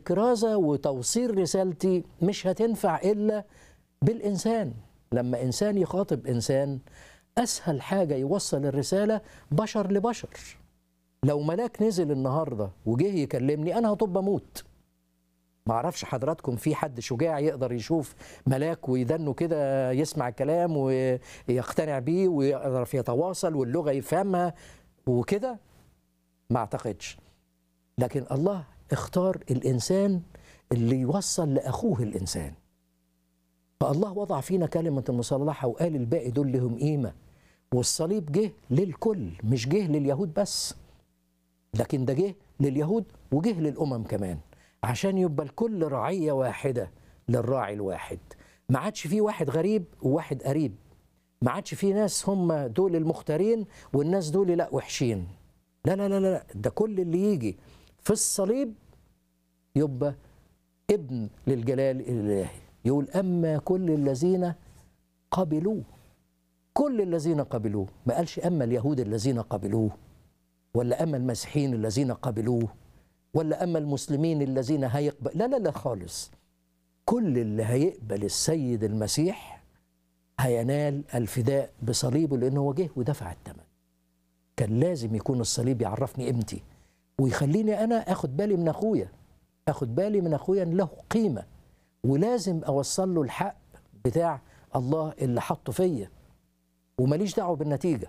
الكرازة وتوصيل رسالتي مش هتنفع إلا بالإنسان لما إنسان يخاطب إنسان أسهل حاجة يوصل الرسالة بشر لبشر لو ملاك نزل النهاردة وجه يكلمني أنا هطب أموت ما اعرفش حضراتكم في حد شجاع يقدر يشوف ملاك ويدنه كده يسمع الكلام ويقتنع بيه ويعرف يتواصل واللغه يفهمها وكده ما اعتقدش لكن الله اختار الانسان اللي يوصل لاخوه الانسان فالله وضع فينا كلمه المصالحه وقال الباقي دول لهم قيمه والصليب جه للكل مش جه لليهود بس لكن ده جه لليهود وجه للامم كمان عشان يبقى الكل رعيه واحده للراعي الواحد ما عادش في واحد غريب وواحد قريب ما عادش في ناس هم دول المختارين والناس دول لا وحشين لا لا لا لا ده كل اللي يجي في الصليب يبقى ابن للجلال الالهي يقول اما كل الذين قبلوه كل الذين قبلوه ما قالش اما اليهود الذين قبلوه ولا اما المسيحيين الذين قبلوه ولا اما المسلمين الذين هيقبل لا لا لا خالص كل اللي هيقبل السيد المسيح هينال الفداء بصليبه لانه هو جه ودفع الثمن كان لازم يكون الصليب يعرفني قيمتي ويخليني انا اخد بالي من اخويا اخد بالي من اخويا إن له قيمه ولازم اوصل له الحق بتاع الله اللي حطه فيا وماليش دعوه بالنتيجه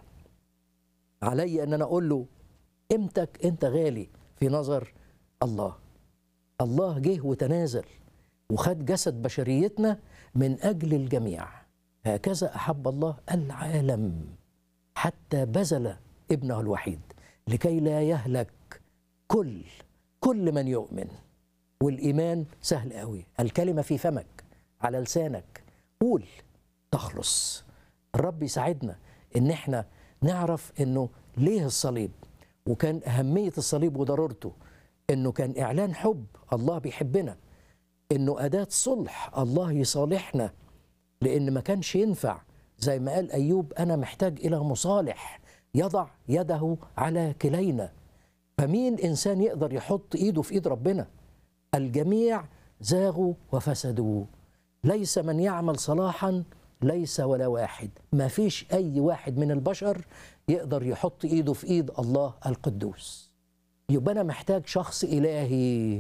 علي ان انا اقول له قيمتك انت غالي في نظر الله الله جه وتنازل وخد جسد بشريتنا من اجل الجميع هكذا احب الله العالم حتى بذل ابنه الوحيد لكي لا يهلك كل كل من يؤمن والايمان سهل قوي الكلمه في فمك على لسانك قول تخلص الرب يساعدنا ان احنا نعرف انه ليه الصليب وكان اهميه الصليب وضرورته انه كان اعلان حب الله بيحبنا انه اداه صلح الله يصالحنا لان ما كانش ينفع زي ما قال ايوب انا محتاج الى مصالح يضع يده على كلينا فمين انسان يقدر يحط ايده في ايد ربنا الجميع زاغوا وفسدوا ليس من يعمل صلاحا ليس ولا واحد ما فيش اي واحد من البشر يقدر يحط ايده في ايد الله القدوس يبقى انا محتاج شخص الهي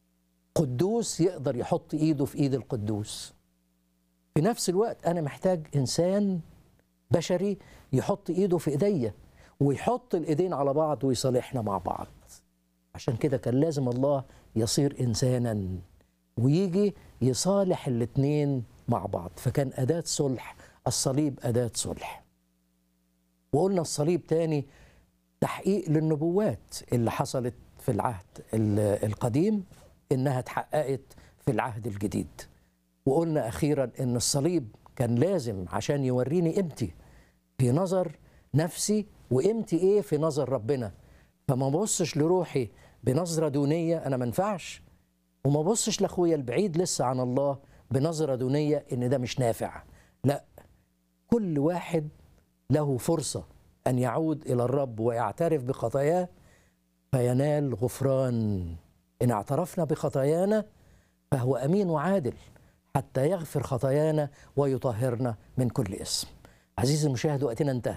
قدوس يقدر يحط ايده في ايد القدوس في نفس الوقت انا محتاج انسان بشري يحط ايده في ايديا ويحط الايدين على بعض ويصالحنا مع بعض عشان كده كان لازم الله يصير انسانا ويجي يصالح الاتنين مع بعض فكان اداه صلح الصليب اداه صلح وقلنا الصليب تاني تحقيق للنبوات اللي حصلت في العهد القديم انها اتحققت في العهد الجديد وقلنا اخيرا ان الصليب كان لازم عشان يوريني قيمتي في نظر نفسي وقيمتي ايه في نظر ربنا فما ببصش لروحي بنظره دونيه انا ما ينفعش وما ببصش لاخويا البعيد لسه عن الله بنظره دونيه ان ده مش نافع لا كل واحد له فرصه ان يعود الى الرب ويعترف بخطاياه فينال غفران ان اعترفنا بخطايانا فهو امين وعادل حتى يغفر خطايانا ويطهرنا من كل اسم عزيزي المشاهد وقتنا انتهى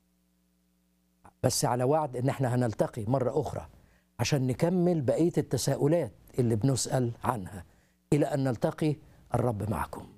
بس على وعد ان احنا هنلتقي مره اخرى عشان نكمل بقيه التساؤلات اللي بنسال عنها الى ان نلتقي الرب معكم